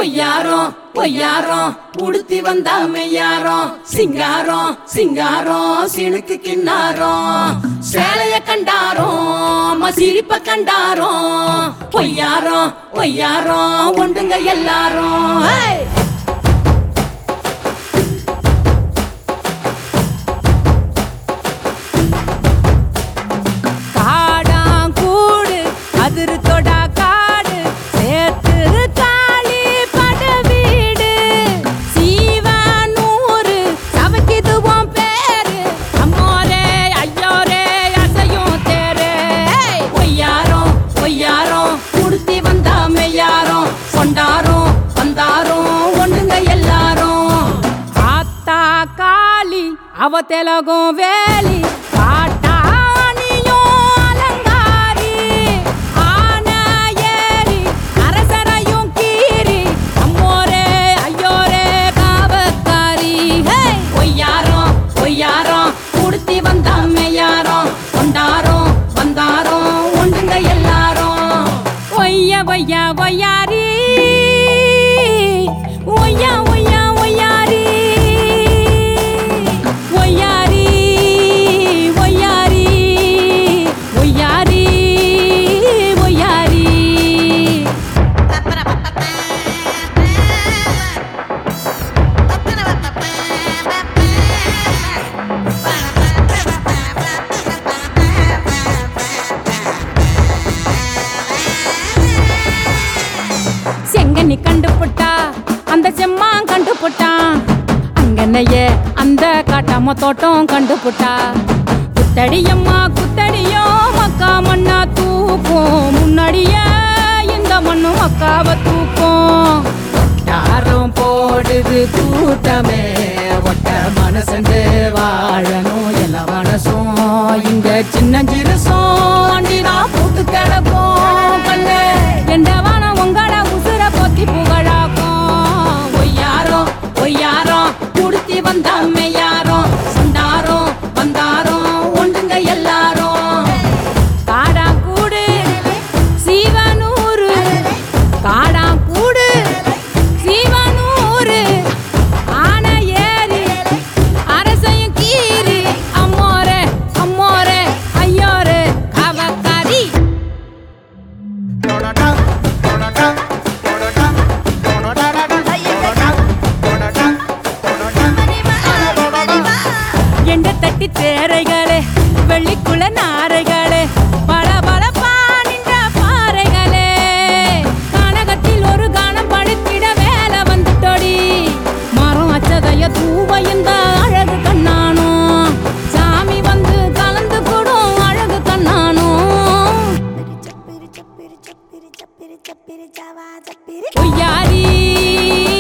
ஒய்யாரம் ஒய்யாரம் உடுத்தி வந்தா மெய்யாரம் சிங்காரம் சிங்காரம் சினுக்கு கிண்ணாரம் சேலைய கண்டாரோம் சிரிப்ப கண்டாரோம் ஒய்யாரம் ஒய்யாரம் ஒண்டுங்க எல்லாரும் ஹே! காடாங்கூடு அதிரு தொடா காடு சேத்து காளி பட வீடு சீவனூரு சவக்கிது உன் பேரு அம்மோரே ஐயோரே அசையும் தேரே ஒய்யாரம் ஒய்யாரம் உடுத்தி வந்தா மெய்யாரம் கொண்டாரோம் வந்தாரோம் ஒண்டுங்க எல்லாரும் ஆத்தா காளி அவ தெலகும் வேலி காட்டாணியும் அலங்காரி ஆன ஏறி அரசரையும் கீறி அம்மோரே ஐயோரே காவக்காரி ஹே ஒய்யாரம் ஒய்யாரம் உடுத்தி வந்தா மெய்யாரம் கொண்டாரோம் வந்தாரோம் ஒண்டுங்க எல்லாரும் ஒய்யா ஒய்யா ஒய்யாரி ஒய்யா ஒய்யா ஒய்யாரி ஒய்யாரி ஒய்யாரி ஒய்யாரி ஒய்யாரி செங்கனி கண்டுபுட்டா அந்த செம்மான் கண்டுபுட்டான் அங்கனையே அந்த காட்டாம தோட்டம் கண்டுபுட்டா குத்தடியம்மா குத்தடியோ மக்கா மண்ணா தூக்கும் முன்னாடியே இந்த மண்ணு மக்காவ தூக்கும் யாரும் போடுது கூட்டமே ஒட்ட மனசண்டு வாழணும் எல்லா மனசும் இங்க சின்ன சிறுசும் அண்டினா போட்டு கிடப்போம் கண்ணே எண்டவான உங்கள உசுர போத்தி புகழாக்கும் ஒய்யாரம் ஒய்யாரம் உடுத்தி வந்தா மெய்யாரம் சொந்தாரம் வந்தாரம் ஒண்டுங்க எல்லாரும் காடாங்கூடு சீவனூரு காடாங்கூடு சீவனூரு ஆன ஏறி அரசையும் கீறி அம்மோரே அம்மோரே ஐயோரே அவக்காரி எண்ட தட்டி தேரைகளே வெள்ளிக்குள்ள நாரைகளே பல பல பானின்ற பாறைகளே கனகத்தில் ஒரு கணம் படுத்திட வேலை வந்துட்டோடி மரம் அச்சதைய தூவ இந்த அழகு கண்ணானோ சாமி வந்து கலந்து கூடும் அழகு கண்ணானோ ஒய்யாரி